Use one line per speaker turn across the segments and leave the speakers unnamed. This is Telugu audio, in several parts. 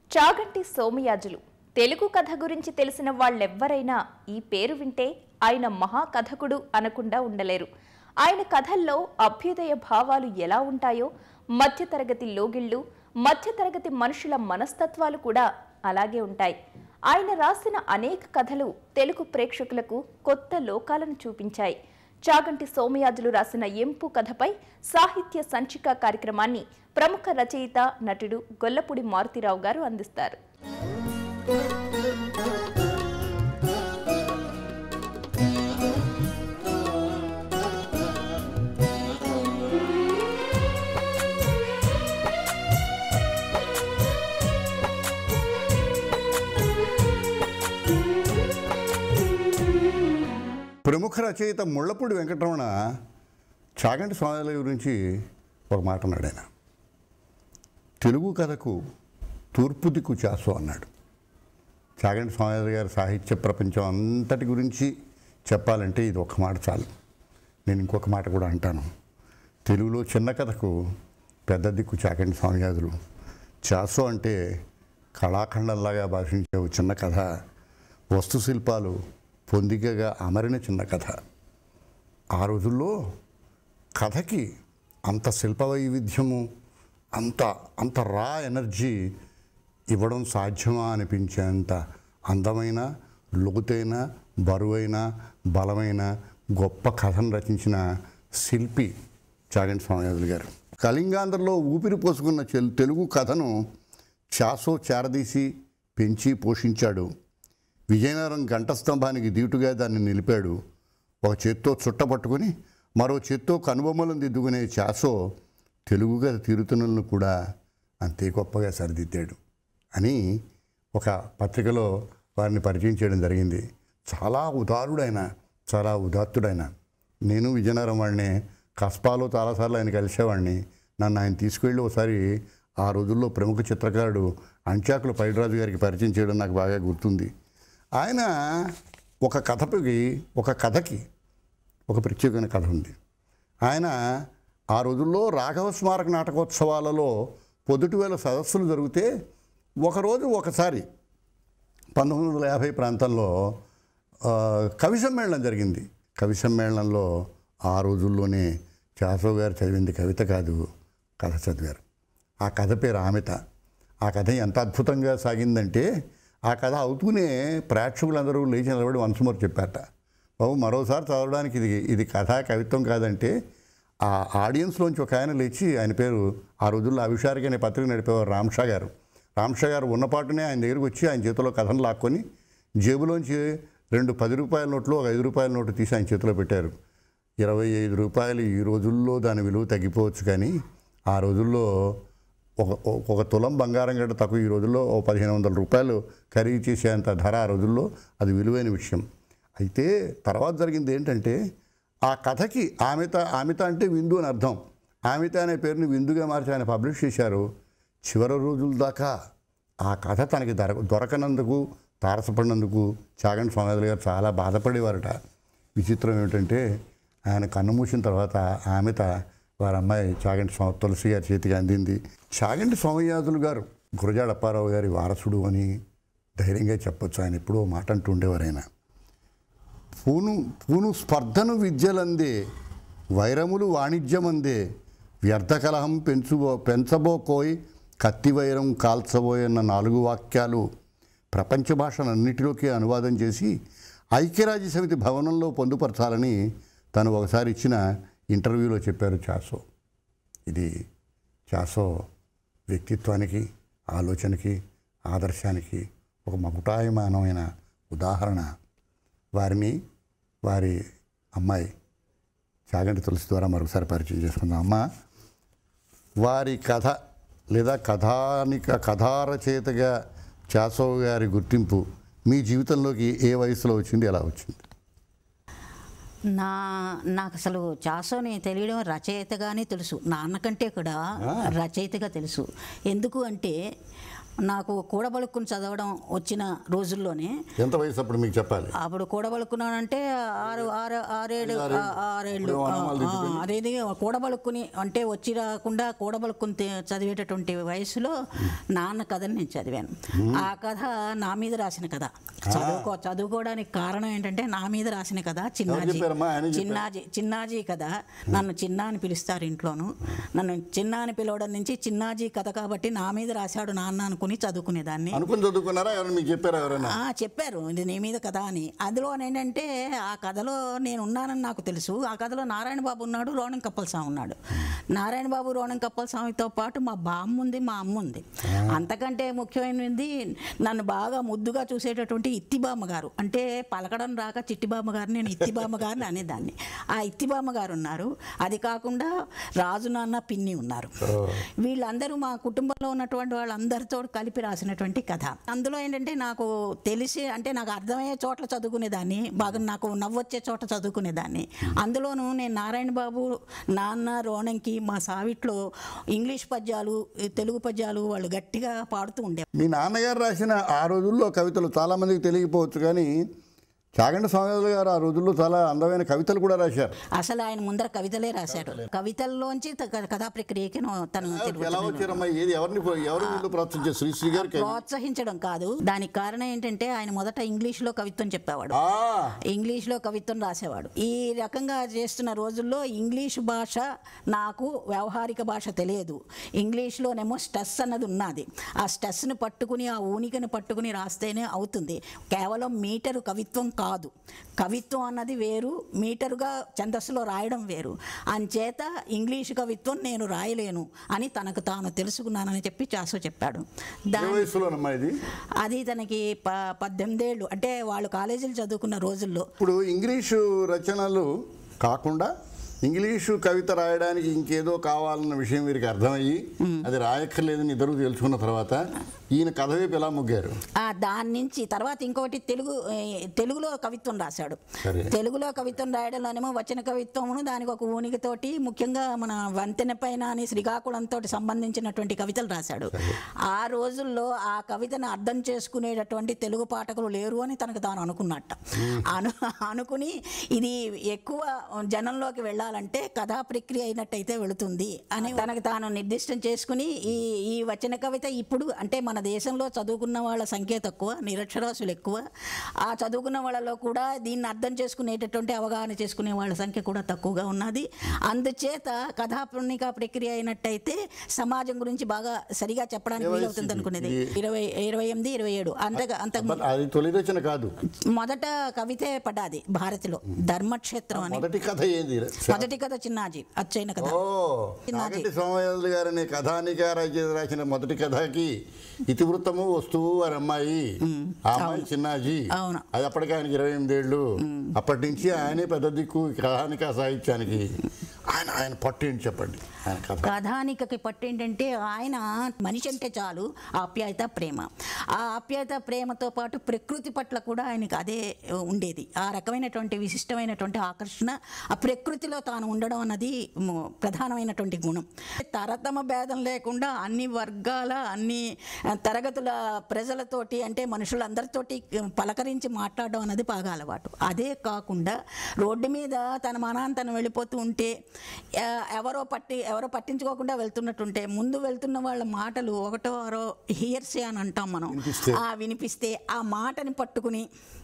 చాగంటి సోమయాజులు తెలుగు కథ గురించి తెలిసిన వాళ్ళెవ్వరైనా ఈ పేరు వింటే ఆయన మహాకథకుడు అనకుండా ఉండలేరు ఆయన కథల్లో అభ్యుదయ భావాలు ఎలా ఉంటాయో మధ్యతరగతి లోగిళ్ళు మధ్యతరగతి మనుషుల మనస్తత్వాలు కూడా అలాగే ఉంటాయి ఆయన రాసిన అనేక కథలు తెలుగు ప్రేక్షకులకు కొత్త లోకాలను చూపించాయి చాగంటి సోమయాజులు రాసిన ఎంపు కథపై సాహిత్య సంచిక కార్యక్రమాన్ని ప్రముఖ రచయిత నటుడు గొల్లపూడి మారుతిరావు గారు అందిస్తారు
ప్రముఖ రచయిత ముళ్ళపూడి వెంకటరమణ చాగంటి స్వామి గురించి ఒక మాట అన్నాడు ఆయన తెలుగు కథకు తూర్పు దిక్కు చాసు అన్నాడు చాగంటి స్వామి గారి సాహిత్య ప్రపంచం అంతటి గురించి చెప్పాలంటే ఇది ఒక మాట చాలు నేను ఇంకొక మాట కూడా అంటాను తెలుగులో చిన్న కథకు పెద్ద దిక్కు చాగంటి స్వామియాదులు చాసు అంటే కళాఖండంలాగా భాషించే ఒక చిన్న కథ వస్తు శిల్పాలు పొందికగా అమరిన చిన్న కథ ఆ రోజుల్లో కథకి అంత శిల్ప వైవిధ్యము అంత అంత రా ఎనర్జీ ఇవ్వడం సాధ్యమా అనిపించేంత అందమైన లోతైన బరువైన బలమైన గొప్ప కథను రచించిన శిల్పి చాగంటి స్వామినాథులు గారు కళింగాంధ్రలో ఊపిరి పోసుకున్న చెల్- తెలుగు కథను చాసో చేరదీసి పెంచి పోషించాడు విజయనగరం ఘంటస్తంభానికి దీటుగా దాన్ని నిలిపాడు ఒక చేత్తో చుట్ట పట్టుకొని మరో చేత్తో కనుబొమ్మలను దిద్దుకునే చాసో తెలుగు కథ తీరుతున్నలను కూడా అంతే గొప్పగా సరిదిద్దాడు అని ఒక పత్రికలో వారిని పరిచయం చేయడం జరిగింది చాలా ఉదారుడైన చాలా ఉదాత్తుడైన నేను విజయనగరం వాడిని కస్పాలో చాలాసార్లు ఆయన కలిసేవాడిని నన్ను ఆయన తీసుకువెళ్ళి ఒకసారి ఆ రోజుల్లో ప్రముఖ చిత్రకారుడు అంచాకుల పైడిరాజు గారికి పరిచయం చేయడం నాకు బాగా గుర్తుంది ఆయన ఒక కథకి ఒక కథకి ఒక ప్రత్యేకమైన కథ ఉంది ఆయన ఆ రోజుల్లో రాఘవ స్మారక నాటకోత్సవాలలో పొద్దుటివేళ సదస్సులు జరిగితే ఒకరోజు ఒకసారి పంతొమ్మిది వందల యాభై ప్రాంతంలో ఆ, కవి సమ్మేళనం జరిగింది కవి సమ్మేళనంలో ఆ రోజుల్లోనే చాసో గారు చదివింది కవిత కాదు కథ చదివారు ఆ కథ పేరు ఆమెత ఆ కథ ఎంత అద్భుతంగా సాగిందంటే ఆ కథ అవుతూనే ప్రేక్షకులందరూ లేచి నిలబడి వంశమూరు చెప్పారట బాబు మరోసారి చదవడానికి ఇది ఇది కథ కవిత్వం కాదంటే ఆ ఆడియన్స్లోంచి ఒక ఆయన లేచి ఆయన పేరు ఆ రోజుల్లో అవిషారికి అనే పత్రిక నడిపేవారు రామ్షా గారు రామ్షా గారు ఉన్నపాటునే ఆయన దగ్గరికి వచ్చి ఆయన చేతిలో కథను లాక్కొని జేబులోంచి రెండు పది రూపాయల నోట్లు ఒక ఐదు రూపాయల నోటు తీసి ఆయన చేతిలో పెట్టారు ఇరవై ఐదు రూపాయలు ఈ రోజుల్లో దాని విలువ తగ్గిపోవచ్చు కానీ ఆ రోజుల్లో ఒక ఒక తులం బంగారం గడ్డ తక్కువ ఈ రోజుల్లో ఓ పదిహేను వందల రూపాయలు ఖరీదు చేసేంత ధర ఆ రోజుల్లో అది విలువైన విషయం అయితే తర్వాత జరిగింది ఏంటంటే ఆ కథకి ఆమెత ఆమెత అంటే విందు అని అర్థం ఆమెత అనే పేరుని విందుగా మార్చి ఆయన పబ్లిష్ చేశారు చివరి రోజుల దాకా ఆ కథ తనకి దొర దొరకనందుకు తారసపడినందుకు చాగంటి స్వామివారి గారు చాలా బాధపడేవారట విచిత్రం ఏమిటంటే ఆయన కన్నుమూసిన తర్వాత ఆమెత వారి అమ్మాయి చాగంటి స్వామి తులసి గారి చేతికి అందింది చాగంటి స్వామియాదులు గారు గురజాడ అప్పారావు గారి వారసుడు అని ధైర్యంగా చెప్పొచ్చు ఆయన ఎప్పుడో మాట అంటూ ఉండేవారు ఆయన పూను పూను స్పర్ధను విద్యలందే వైరములు వాణిజ్యమందే వ్యర్థ కలహం పెంచుబో పెంచబోకోయ్ కత్తి వైరం కాల్చబోయన్న నాలుగు వాక్యాలు ప్రపంచ భాషలన్నిటిలోకి అనువాదం చేసి ఐక్యరాజ్య సమితి భవనంలో పొందుపరచాలని తను ఒకసారి ఇచ్చిన ఇంటర్వ్యూలో చెప్పారు చాసో ఇది చాసో వ్యక్తిత్వానికి ఆలోచనకి ఆదర్శానికి ఒక మకుటాయమానమైన ఉదాహరణ వారిని వారి అమ్మాయి చాగంటి తులసి ద్వారా మరొకసారి పరిచయం చేసుకుందాం అమ్మ వారి కథ లేదా కథానిక కథారచయితగా చాసవ్ గారి గుర్తింపు మీ జీవితంలోకి ఏ వయసులో వచ్చింది ఎలా వచ్చింది
నా నాకు అసలు చాసోని తెలియడం రచయితగానే తెలుసు నాన్నకంటే కూడా రచయితగా తెలుసు ఎందుకు అంటే నాకు కూడబలుక్కుని చదవడం వచ్చిన రోజుల్లోనే
ఎంత వయసు అప్పుడు మీకు చెప్పాలి
అప్పుడు కూడబలుక్కున్నానంటే ఆరు ఆరు ఆరేడు
ఆరేళ్ళు.
ఆ- ఆరేళ్ళు
ఇప్పుడు వనమాలు
ఆ,
దిద్దుకొని.
అదేది కూడబలుక్కుని అంటే వచ్చి రాకుండా కూడబలుక్కుని తే- చదివేటటువంటి వయసులో నాన్న కథని నేను చదివాను ఆ కథ నా మీద రాసిన కథ చదువుకో చదువుకోవడానికి కారణం ఏంటంటే నా మీద రాసిన కథ చిన్నాజీ
చెప్పారమ్మా? ఆయనే చెప్పారు.
చిన్నాజీ చిన్నాజీ కథ నన్ను చిన్న అని పిలుస్తారు ఇంట్లోను నన్ను చిన్న అని పిలవడం నుంచి చిన్నాజీ కథ కాబట్టి నా మీద రాశాడు నాన్న అనుకుని చదువుకునేదాన్ని
అనుకుని చదువుకున్నారా ఎవరైనా మీకు చెప్పారా ఎవరైనా
ఆ, చెప్పారు ఇది నీ మీద కథ అని అందులో ఏంటంటే ఆ కథలో నేను ఉన్నానని నాకు తెలుసు ఆ కథలో నారాయణ బాబు ఉన్నాడు రోణం కప్పల్ స్వామి ఉన్నాడు నారాయణ బాబు రోణం కప్పల్ స్వామితో పాటు మా బామ్మ ఉంది మా అమ్మ ఉంది అంతకంటే ముఖ్యమైనది నన్ను బాగా ముద్దుగా చూసేటటువంటి ఇత్తిబామ్మ గారు అంటే పలకడం రాక చిట్టిబామ్మ గారు నేను ఇత్తిబామ్మ గారిని అనేదాన్ని ఆ ఇత్తిబామ్మ గారు ఉన్నారు అది కాకుండా రాజు నాన్న పిన్ని ఉన్నారు వీళ్ళందరూ మా కుటుంబంలో ఉన్నటువంటి వాళ్ళందరితో కలిపి రాసినటువంటి కథ అందులో ఏంటంటే నాకు తెలిసి అంటే నాకు అర్థమయ్యే చోట్ల చదువుకునేదాన్ని బాగా నాకు నవ్వొచ్చే చోట చదువుకునేదాన్ని అందులోనూ నేను నారాయణ బాబు నాన్న రోణంకి మా సావిట్లో ఇంగ్లీష్ పద్యాలు తెలుగు పద్యాలు వాళ్ళు గట్టిగా పాడుతూ ఉండే
మీ నాన్నగారు రాసిన ఆ రోజుల్లో కవితలు చాలామందికి తెలియకపోవచ్చు కానీ చాగంటి స్వామి గారు ఆ రోజుల్లో చాలా అందమైన కవితలు కూడా రాశారు
అసలు ఆయన ముందర కవితలే రాశాడు కవితల్లోంచి త- కథా ప్రక్రియకి తను
ఎలా
తిరుగుతున్నాడు.
వచ్చారమ్మా ఏది ఎవరిని ఎవరు వీళ్ళు ప్రోత్సహించారు శ్రీశ్రీ గారికి
ప్రోత్సహించడం కాదు దానికి కారణం ఏంటంటే ఆయన మొదట ఇంగ్లీష్లో కవిత్వం చెప్పేవాడు
ఆ,
ఇంగ్లీష్లో కవిత్వం రాసేవాడు ఈ రకంగా చేస్తున్న రోజుల్లో ఇంగ్లీష్ భాష నాకు వ్యవహారిక భాష తెలియదు ఇంగ్లీష్లోనేమో స్ట్రెస్ అన్నది ఉన్నది ఆ స్ట్రెస్ని పట్టుకుని ఆ ఊనికని పట్టుకుని రాస్తేనే అవుతుంది కేవలం మీటరు కవిత్వం కాదు కవిత్వం అన్నది వేరు మీటరుగా ఛందస్సులో రాయడం వేరు అంచేత ఇంగ్లీష్ కవిత్వం నేను రాయలేను అని తనకు తాను తెలుసుకున్నానని చెప్పి చాసు చెప్పాడు
ఏ
దా
వయసులోనమ్మా ఇది
అది తనకి ప పద్దెనిమిదేళ్ళు అంటే వాళ్ళు కాలేజీలు చదువుకున్న రోజుల్లో
ఇప్పుడు ఇంగ్లీషు రచనలు కాకుండా ఇంగ్లీషు కవిత రాయడానికి ఇంకేదో కావాలన్న విషయం వీరికి అర్థమయ్యి అది రాయక్కర్లేదని ఇద్దరు తెలుసుకున్న తర్వాత ఈయన కథ వైపు ఎలా మొగ్గారు
ఆ దాని నుంచి తర్వాత ఇంకొకటి తెలుగు ఏ, తెలుగులో కవిత్వం రాశాడు
సరే.
తెలుగులో కవిత్వం రాయడంలోనేమో వచన కవిత్వమును దానికి ఒక ఊనికతోటి ముఖ్యంగా మన వంతెన పైన అని శ్రీకాకుళంతో సంబంధించినటువంటి కవితలు రాశాడు ఆ రోజుల్లో ఆ కవితను అర్థం చేసుకునేటటువంటి తెలుగు పాఠకులు లేరు అని తనకు తాను అనుకున్నట్ట అను అనుకుని ఇది ఎక్కువ జనంలోకి వెళ్ళాలంటే కథా ప్రక్రియ అయినట్టయితే వెళుతుంది అని తనకు తాను నిర్దిష్టం చేసుకుని ఈ ఈ వచన కవిత ఇప్పుడు అంటే మన దేశంలో చదువుకున్న వాళ్ళ సంఖ్య తక్కువ నిరక్షరాస్యులు ఎక్కువ ఆ చదువుకున్న వాళ్ళలో కూడా దీన్ని అర్థం చేసుకునేటటువంటి అవగాహన చేసుకునే వాళ్ళ సంఖ్య కూడా తక్కువగా ఉన్నది అందుచేత కథాపుణిక ప్రక్రియ అయినట్టయితే సమాజం గురించి బాగా సరిగా చెప్పడానికి
ఏ వయసు
వీలవుతుంది
ఇది?
అనుకునేది
ఈ-
ఇరవై ఇరవై ఎనిమిది ఇరవై ఏడు అంతగా అంతకు
బట్ అది తొలి రచన కాదు
మొదట కవితే పడ్డాది భారతిలో ధర్మక్షేత్రం అని
మొదటి కథ ఏంది
మొదటి కథ చిన్నాజీ అచ్చైన కథ
ఓ
చిన్నాజీ.
నాగంటి సోమయాజులు గారు అనే కథానిక రచయిత రాసిన మొదటి కథకి ఇతివృత్తము వస్తువు వారి అమ్మాయి ఆ అమ్మాయి చిన్నాజీ
అవును.
అది అప్పటికి ఆయనకి ఇరవై ఎనిమిదేళ్ళు అప్పటి నుంచి ఆయనే పెద్ద దిక్కు ఈ కథానిక సాహిత్యానికి ఆయన ఆయన పట్టు ఏంటి చెప్పండి ఆయన కథ
కథానికకి పట్టు ఏంటంటే ఆయన మనిషి అంటే చాలు ఆప్యాయత ప్రేమ ఆ ఆప్యాయత ప్రేమతో పాటు ప్రకృతి పట్ల కూడా ఆయనకి అదే ఉండేది ఆ రకమైనటువంటి విశిష్టమైనటువంటి ఆకర్షణ ఆ ప్రకృతిలో తాను ఉండడం అన్నది ము- ప్రధానమైనటువంటి గుణం తరతమ భేదం లేకుండా అన్ని వర్గాల అన్ని ఆ, తరగతుల ప్రజలతోటి అంటే మనుషులందరితోటి పలకరించి మాట్లాడడం అన్నది బాగా అలవాటు అదే కాకుండా రోడ్డు మీద తన మనాన్ని తను వెళ్ళిపోతూ ఉంటే ఆ, ఎవరో పట్టి ఎవరో పట్టించుకోకుండా వెళ్తున్నట్టుంటే ముందు వెళ్తున్న వాళ్ళ మాటలు ఒకటో ఆరో హియర్సే అని అంటాం మనం
వినిపిస్తే.
ఆ వినిపిస్తే ఆ మాటని పట్టుకుని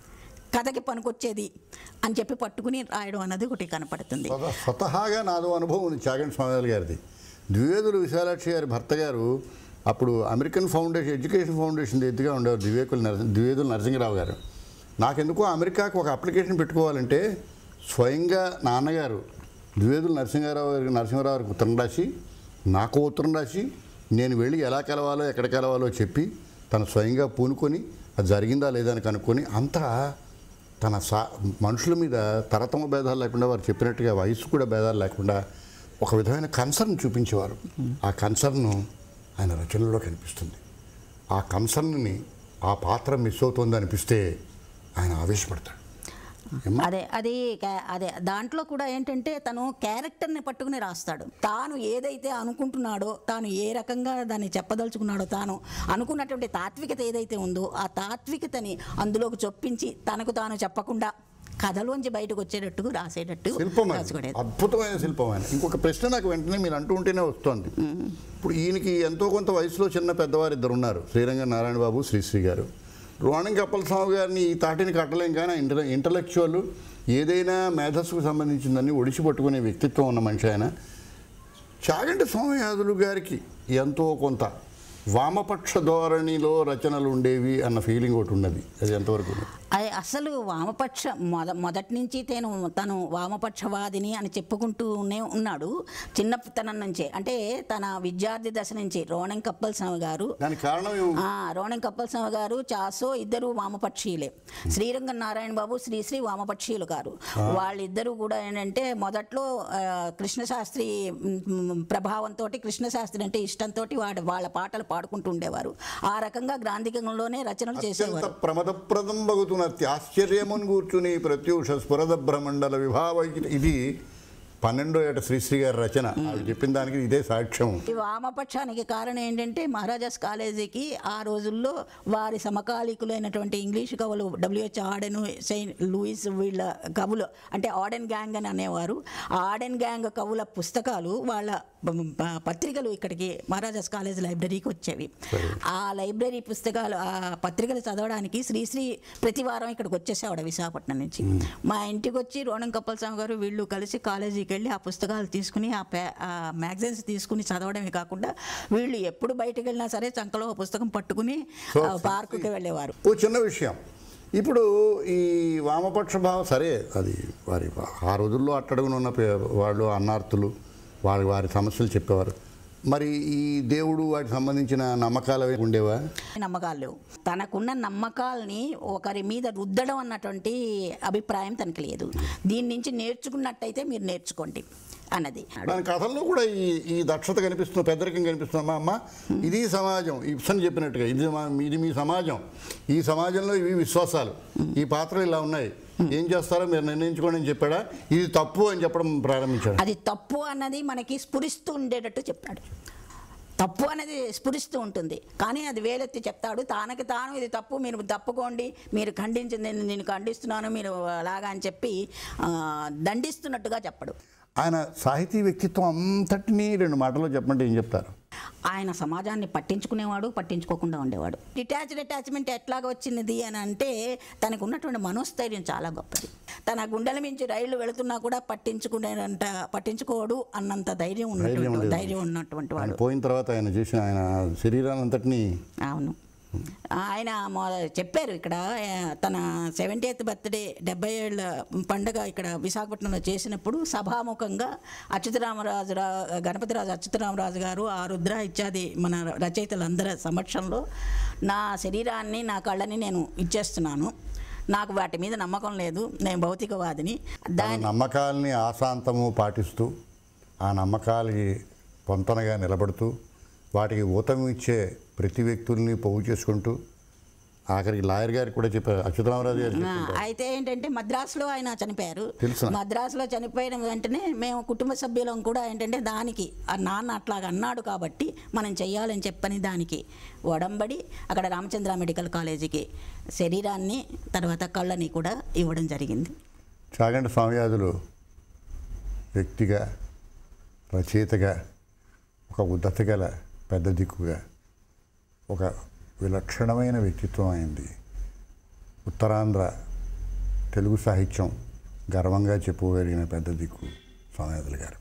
కథకి పనికొచ్చేది అని చెప్పి పట్టుకుని రాయడం అన్నది ఒకటి కనపడుతుంది
స్వత- స్వతహాగా నాదో అనుభవం ఉంది చాగంటి స్వామి గారిది ద్వివేదులు విశాలాక్షి గారి భర్త గారు అప్పుడు అమెరికన్ ఫౌండేషన్ ఎడ్యుకేషన్ ఫౌండేషన్ ఎత్తుగా ఉండేవారు ద్వివేకులు నరసింహ ద్వివేదులు నరసింహరావు గారు నాకెందుకో అమెరికాకు ఒక అప్లికేషన్ పెట్టుకోవాలంటే స్వయంగా నాన్నగారు ద్వివేదులు నరసింహారావు గారికి నరసింహారావు గారికి ఉత్తరం రాసి నాకు ఉత్తరం రాసి నేను వెళ్ళి ఎలా కలవాలో ఎక్కడ కలవాలో చెప్పి తను స్వయంగా పూనుకొని అది జరిగిందా లేదా అని కనుక్కొని అంతా తన సా మనుషుల మీద తరతమ భేదాలు లేకుండా వారు చెప్పినట్టుగా వయసు కూడా భేదాలు లేకుండా ఒక విధమైన కన్సర్న్ చూపించేవారు ఆ కన్సర్న్ ఆయన రచనలో కనిపిస్తుంది ఆ కన్సర్న్ని ఆ పాత్ర మిస్ అవుతుంది అనిపిస్తే ఆయన ఆవేశపడతాడు
అదే అది క్యా- అదే దాంట్లో కూడా ఏంటంటే తను క్యారెక్టర్ని పట్టుకుని రాస్తాడు తాను ఏదైతే అనుకుంటున్నాడో తాను ఏ రకంగా దాన్ని చెప్పదలుచుకున్నాడో తాను అనుకున్నటువంటి తాత్వికత ఏదైతే ఉందో ఆ తాత్వికతని అందులోకి చొప్పించి తనకు తాను చెప్పకుండా కథలోంచి బయటకు వచ్చేటట్టు రాసేటట్టు
శిల్పం అది.
రాసుకునేది
అద్భుతమైన శిల్పం ఆయన ఇంకొక ప్రశ్న నాకు వెంటనే మీరు అంటూ ఉంటేనే వస్తుంది ఇప్పుడు ఈయనకి ఎంతో కొంత వయసులో చిన్న పెద్దవారు ఇద్దరు ఉన్నారు శ్రీరంగ నారాయణ బాబు శ్రీశ్రీ గారు రోణం కప్పల స్వామి గారిని ఈ తాటిని కట్టలేం కానీ ఇంటర్ ఇంటలెక్చువల్ ఏదైనా మేధస్సుకు సంబంధించిందని ఒడిచి పట్టుకునే వ్యక్తిత్వం ఉన్న మనిషి ఆయన చాగంటి సోమయాజులు గారికి ఎంతో కొంత వామపక్ష ధోరణిలో రచనలు ఉండేవి అన్న ఫీలింగ్ ఒకటి ఉన్నది అది ఎంతవరకు ఉంది?
అది అసలు వామపక్ష మొద మొదటి నుంచి తను తను వామపక్షవాదిని అని చెప్పుకుంటూనే ఉన్నాడు చిన్నతనం నుంచే అంటే తన విద్యార్థి దశ నుంచి రోణం కప్పల్ స్వామి గారు
దానికి కారణం ఏమి-
ఆ, రోణం కప్పల్ స్వామి గారు చాసో ఇద్దరు వామపక్షీయులే శ్రీరంగ నారాయణ బాబు శ్రీశ్రీ వామపక్షీయులు గారు వాళ్ళిద్దరూ కూడా ఏంటంటే మొదట్లో ఆ, కృష్ణశాస్త్రి మ్, ప్రభావంతో కృష్ణశాస్త్రి అంటే ఇష్టంతో వాడు వాళ్ళ పాటలు పాడుకుంటూ ఉండేవారు ఆ రకంగా గ్రాంధికంలోనే రచనలు
అత్యంత
చేసేవారు
ప్రమదప్రదం బగుతున్న ఆశ్చర్యమును కూర్చుని ప్రత్యూష స్ఫురద భ్రమండల విభావ ఇది పన్నెండో ఏట శ్రీశ్రీ గారి రచన ఆవిడ చెప్పిన దానికి ఇదే సాక్ష్యం
ఈ వామపక్షానికి కారణం ఏంటంటే మహారాజాస్ కాలేజీకి ఆ రోజుల్లో వారి సమకాలీకులైనటువంటి ఇంగ్లీష్ కవులు డబ్ల్యూహెచ్ ఆడెన్ సెయింట్ లూయిస్ వీళ్ళ కవులు అంటే ఆడెన్ గ్యాంగ్ అని అనేవారు ఆ ఆడెన్ గ్యాంగ్ కవుల పుస్తకాలు వాళ్ళ ప- ప- పత్రికలు ఇక్కడికి మహారాజాస్ కాలేజ్ లైబ్రరీకి వచ్చేవి ఆ లైబ్రరీ పుస్తకాలు ఆ పత్రికలు చదవడానికి శ్రీశ్రీ ప్రతి వారం ఇక్కడికి వచ్చేసేవాడు విశాఖపట్నం నుంచి మా ఇంటికి వచ్చి రోణం కప్పల్ స్వామి గారు వీళ్ళు కలిసి కాలేజీకి వెళ్ళి ఆ పుస్తకాలు తీసుకుని ఆ పే ఆ మ్యాగజైన్స్ తీసుకుని చదవడమే కాకుండా వీళ్ళు ఎప్పుడు బయటకు వెళ్ళినా సరే చంకలో ఒక పుస్తకం పట్టుకుని ఆ పార్కుకి వెళ్ళేవారు
ఓ చిన్న విషయం ఇప్పుడు ఈ వామపక్ష భావం సరే అది వారి ఆ రోజుల్లో అట్టడుగున ఉన్న పే- వాళ్ళు అన్నార్థులు వారి వారి సమస్యలు చెప్పేవారు మరి ఈ దేవుడు వాటికి సంబంధించిన నమ్మకాలు అవి ఉండేవా
నమ్మకాలు లేవు తనకున్న నమ్మకాల్ని ఒకరి మీద రుద్దడం అన్నటువంటి అభిప్రాయం తనకి లేదు దీని నుంచి నేర్చుకున్నట్టయితే మీరు నేర్చుకోండి అన్నది
దాని కథల్లో కూడా ఈ ఈ దక్షత కనిపిస్తుంది పెద్దరికం కనిపిస్తుందమ్మా అమ్మ ఇది సమాజం ఇప్సన్ చెప్పినట్టుగా ఇది మా ఇది మీ సమాజం ఈ సమాజంలో ఇవి విశ్వాసాలు ఈ పాత్రలు ఇలా ఉన్నాయి ఏం చేస్తారో మీరు నిర్ణయించుకోండి అని చెప్పాడా ఇది తప్పు అని చెప్పడం ప్రారంభించాడు
అది తప్పు అన్నది మనకి స్ఫురిస్తూ ఉండేటట్టు చెప్పాడు తప్పు అనేది స్ఫురిస్తూ ఉంటుంది కానీ అది వేలెత్తి చెప్తాడు తానకి తాను ఇది తప్పు మీరు తప్పుకోండి మీరు ఖండించింది నేను- నేను ఖండిస్తున్నాను మీరు అలాగా అని చెప్పి ఆ, దండిస్తున్నట్టుగా చెప్పడు
ఆయన సాహితీ వ్యక్తిత్వం అంతటినీ రెండు మాటల్లో చెప్పమంటే ఏం చెప్తారు
ఆయన సమాజాన్ని పట్టించుకునేవాడు పట్టించుకోకుండా ఉండేవాడు డిటాచ్డ్ అటాచ్మెంట్ ఎట్లాగా వచ్చినది అని అంటే తనకు ఉన్నటువంటి మనోస్థైర్యం చాలా గొప్పది తన గుండెల మించి రైళ్లు వెళుతున్నా కూడా పట్టించుకునేంత పట్టించుకోడు అన్నంత ధైర్యం ఉన్నటువంటి
ఉండేది.
ధైర్యం ఉన్నటువంటి
ఆయన
వాడు
పోయిన తర్వాత ఆయన చేసిన ఆయన శరీరానంతటినీ
అవును ఆయన మొ- చెప్పారు ఇక్కడ ఆ, తన సెవెంటీ ఎయిత్ బర్త్డే డెబ్బై ఏళ్ళ పండగ ఇక్కడ విశాఖపట్నంలో చేసినప్పుడు సభాముఖంగా అచ్యుతరామరాజు రా గణపతిరాజు అచ్యుతరామరాజు గారు ఆ రుద్ర ఇత్యాది మన రచయితలందరి సమక్షంలో నా శరీరాన్ని నా కళ్ళని నేను ఇచ్చేస్తున్నాను నాకు వాటి మీద నమ్మకం లేదు నేను భౌతికవాదిని
తన
దాని
నమ్మకాల్ని ఆశాంతము పాటిస్తూ ఆ నమ్మకాలకి పొంతనగా నిలబడుతూ వాటికి ఊతం ఇచ్చే ప్రతి వ్యక్తుల్ని పోగు చేసుకుంటూ ఆఖరికి లాయర్ గారికి కూడా చెప్పారు అచ్యుతరామరాజు గారు
ఆ,
చెప్తుంటారు.
అయితే ఏంటంటే మద్రాసులో ఆయన చనిపోయారు
తెలుసు.
మద్రాసులో చనిపోయిన వెంటనే మేము కుటుంబ సభ్యులం కూడా ఏంటంటే దానికి ఆ నాన్న అట్లాగ అన్నాడు కాబట్టి మనం చెయ్యాలని చెప్పని దానికి ఒడంబడి అక్కడ రామచంద్ర మెడికల్ కాలేజీకి శరీరాన్ని తర్వాత కళ్ళని కూడా ఇవ్వడం జరిగింది
చాగంటి స్వామియాజులు వ్యక్తిగా రచయితగా ఒక ఉద్ధత గల పెద్ద దిక్కుగా ఒక విలక్షణమైన వ్యక్తిత్వం అయింది ఉత్తరాంధ్ర తెలుగు సాహిత్యం గర్వంగా చెప్పుకోగలిగిన పెద్ద దిక్కు స్వామియాజులు గారు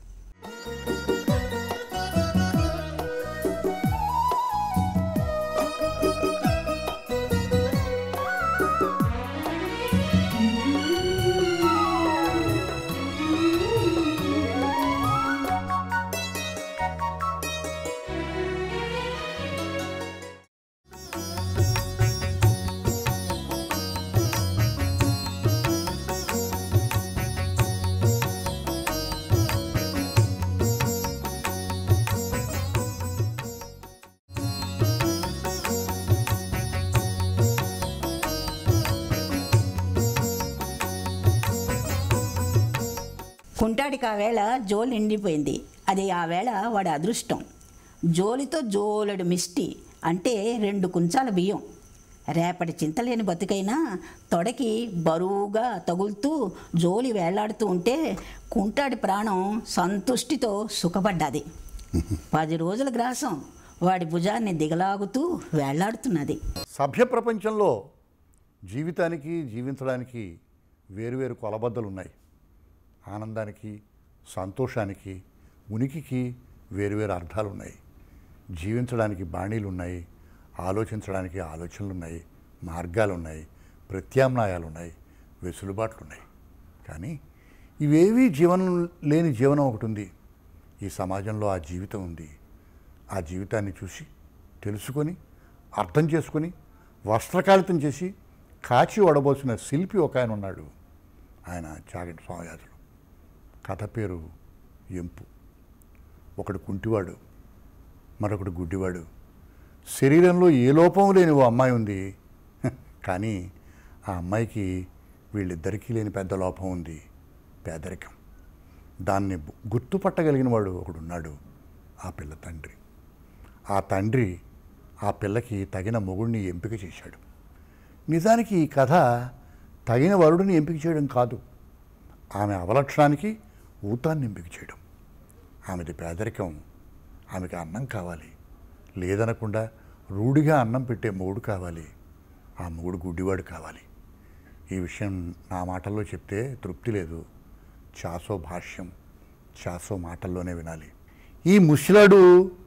కుంటాడికి ఆ వేళ జోలు నిండిపోయింది అది ఆ వేళ వాడి అదృష్టం జోలితో జోలెడు మిష్టి అంటే రెండు కుంచాల బియ్యం రేపటి చింతలేని బతుకైనా తొడకి బరువుగా తగులుతూ జోలి వేలాడుతూ ఉంటే కుంటాడి ప్రాణం సంతుష్టితో సుఖపడ్డాది పది రోజుల గ్రాసం వాడి భుజాన్ని దిగలాగుతూ వేలాడుతున్నది
సభ్య ప్రపంచంలో జీవితానికి జీవించడానికి వేరువేరు కొలబద్దలు ఉన్నాయి ఆనందానికి సంతోషానికి ఉనికికి వేరువేరు అర్థాలు ఉన్నాయి జీవించడానికి బాణీలు ఉన్నాయి ఆలోచించడానికి ఆలోచనలు ఉన్నాయి మార్గాలు ఉన్నాయి ప్రత్యామ్నాయాలు ఉన్నాయి వెసులుబాట్లు ఉన్నాయి కానీ ఇవేవీ జీవనం లేని జీవనం ఒకటి ఉంది ఈ సమాజంలో ఆ జీవితం ఉంది ఆ జీవితాన్ని చూసి తెలుసుకొని అర్థం చేసుకొని వస్త్రకాళితం చేసి కాచి వడబోసిన శిల్పి ఒక ఆయన ఉన్నాడు ఆయన చాగంటి స్వామియాజులు కథ పేరు ఎంపు ఒకడు కుంటివాడు మరొకడు గుడ్డివాడు శరీరంలో ఏ లోపం లేని ఓ అమ్మాయి ఉంది హ, కానీ ఆ అమ్మాయికి వీళ్ళిద్దరికీ లేని పెద్ద లోపం ఉంది పేదరికం దాన్ని గు- గుర్తుపట్టగలిగిన వాడు ఒకడున్నాడు ఆ పిల్ల తండ్రి ఆ తండ్రి ఆ పిల్లకి తగిన మొగుడిని ఎంపిక చేశాడు నిజానికి ఈ కథ తగిన వరుడిని ఎంపిక చేయడం కాదు ఆమె అవలక్షణానికి ఊతాన్ని ఎంపిక చేయడం ఆమెది పేదరికం ఆమెకి అన్నం కావాలి లేదనకుండా రూఢిగా అన్నం పెట్టే మొగుడు కావాలి ఆ మొగుడు గుడ్డివాడు కావాలి ఈ విషయం నా మాటల్లో చెప్తే తృప్తి లేదు చాసో భాష్యం చాసో మాటల్లోనే వినాలి ఈ ముసలాడు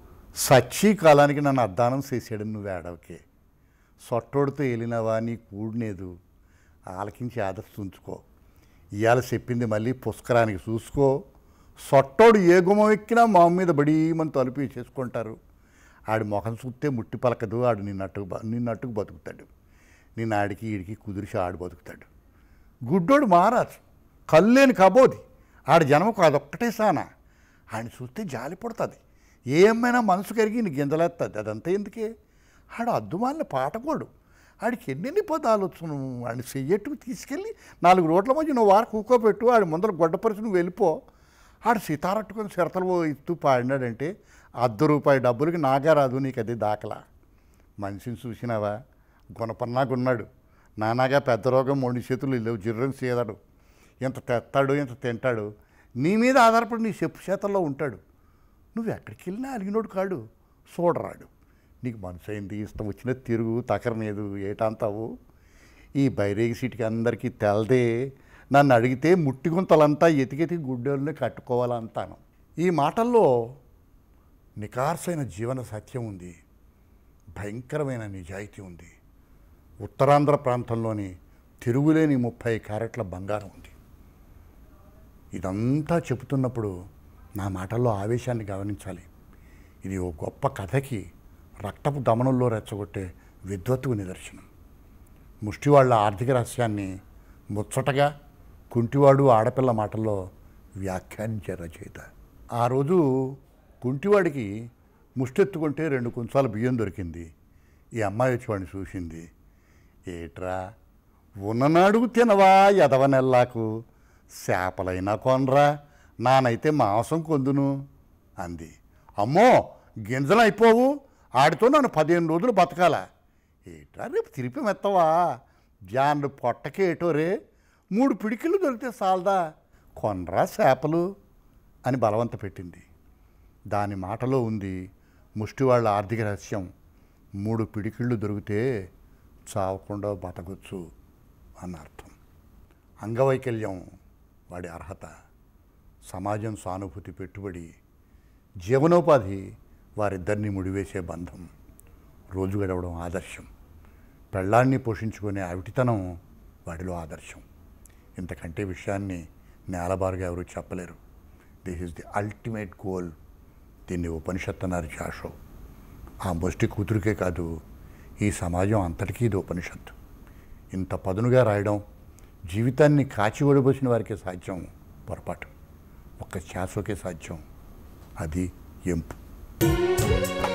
సచ్చి కాలానికి నన్ను అద్దానం చేసాడు నువ్వు ఏడవకే సొట్టోడితో వెళ్ళినవా నీ కూడినేదు ఆలకించి ఆదర్శి ఉంచుకో ఇవాళ చెప్పింది మళ్ళీ పుష్కరానికి చూసుకో సొట్టోడు ఏ గుమ్మం ఎక్కినా మా మీద బడీమని తలుపు చేసుకుంటారు ఆడి ముఖం చూస్తే ముట్టి పలకదు ఆడు నిన్నట్టుకు బ- నిన్నట్టుకు బతుకుతాడు నిన్న ఆడికి ఈడికి కుదిరిసి ఆడు బతుకుతాడు గుడ్డోడు మహారాజు కల్లేని కబోది ఆడి జన్మకు అదొక్కటే సానా ఆయన చూస్తే జాలి పడుతుంది ఏమైనా మనసు కరిగి నీ గింజలేస్తుంది అదంతా ఎందుకే ఆడు అద్దుమాలిన పాటకోడు ఆడికి ఎన్నెన్ని పదాలు వచ్చును ఆడిని చెయ్యట్టుకు తీసుకెళ్ళి నాలుగు రోడ్ల మధ్య నువ్వు వారు కూకోబెట్టు ఆడి ముందర గొడ్డపరిచి నువ్వు వెళ్ళిపో ఆడు సితారట్టుకొని చిరతలు ఇస్తూ పాడినాడంటే అర్ధ రూపాయి డబ్బులకి నాగా రాదు నీకు అది దాఖలా మనిషిని చూసినావా గుణపన్నాగున్నాడు నానాగా పెద్ద రోగం మొండి చేతులు లేవు జిర్రం చేయదాడు ఎంత తెస్తాడు ఎంత తింటాడు నీ మీద ఆధారపడి నీ చెప్పు చేతల్లో ఉంటాడు నువ్వు ఎక్కడికి వెళ్ళినా అలిగినోడు కాడు చూడరాడు నీకు మనసు అయింది ఇష్టం వచ్చిన తిరుగు తకరనేదు ఏటంతావు ఈ బైరేగి సీటుకి అందరికీ తెలదే నన్ను అడిగితే ముట్టి గుంతలంతా ఎతికెతికి గుడ్డోళ్ళని కట్టుకోవాలంటాను ఈ మాటల్లో నికార్సైన జీవన సత్యం ఉంది భయంకరమైన నిజాయితీ ఉంది ఉత్తరాంధ్ర ప్రాంతంలోని తిరుగులేని ముప్పై క్యారెట్ల బంగారం ఉంది ఇదంతా చెబుతున్నప్పుడు నా మాటల్లో ఆవేశాన్ని గమనించాలి ఇది ఓ గొప్ప కథకి రక్తపు దమనంలో రెచ్చగొట్టే విద్వత్తుకు నిదర్శనం ముష్టివాళ్ల ఆర్థిక రహస్యాన్ని ముచ్చటగా కుంటివాడు ఆడపిల్ల మాటల్లో వ్యాఖ్యానించే రచయిత ఆ రోజు కుంటివాడికి ముష్టెత్తుకుంటే రెండు కుంచాల బియ్యం దొరికింది ఈ అమ్మాయి వచ్చి వాడిని చూసింది ఏట్రా ఉన్ననాడు తినవా ఎదవ నెల్లాకు చేపలైనా కొనరా నానైతే మాంసం కొందును అంది అమ్మో గింజలు అయిపోవు ఆడితో నన్ను పదిహేను రోజులు బతకాల ఏట్రా రేపు తిరిపి మెత్తవా జాన్లు పొట్టకేటో రే మూడు పిడికిలు దొరికితే సాలదా కొనరా చేపలు అని బలవంత పెట్టింది దాని మాటలో ఉంది ముష్టివాళ్ళ ఆర్థిక రహస్యం మూడు పిడికిళ్ళు దొరికితే చావకుండా బతకొచ్చు అన్న అర్థం అంగవైకల్యం వాడి అర్హత సమాజం సానుభూతి పెట్టుబడి జీవనోపాధి వారిద్దరిని ముడివేసే బంధం రోజు గడవడం ఆదర్శం పెళ్ళాన్ని పోషించుకునే అవిటితనం వాడిలో ఆదర్శం ఇంతకంటే విషయాన్ని నేలబారుగా ఎవరు చెప్పలేరు this is the ultimate goal దీన్ని ఉపనిషత్ అన్నారు జాషో ఆ ముష్టి కూతురికే కాదు ఈ సమాజం అంతటికీ ఇది ఉపనిషత్తు ఇంత పదునుగా రాయడం జీవితాన్ని కాచి ఒడిపోసిన వారికే సాధ్యం పొరపాటు ఒక్క శ్వాసకే సాధ్యం అది ఎంపు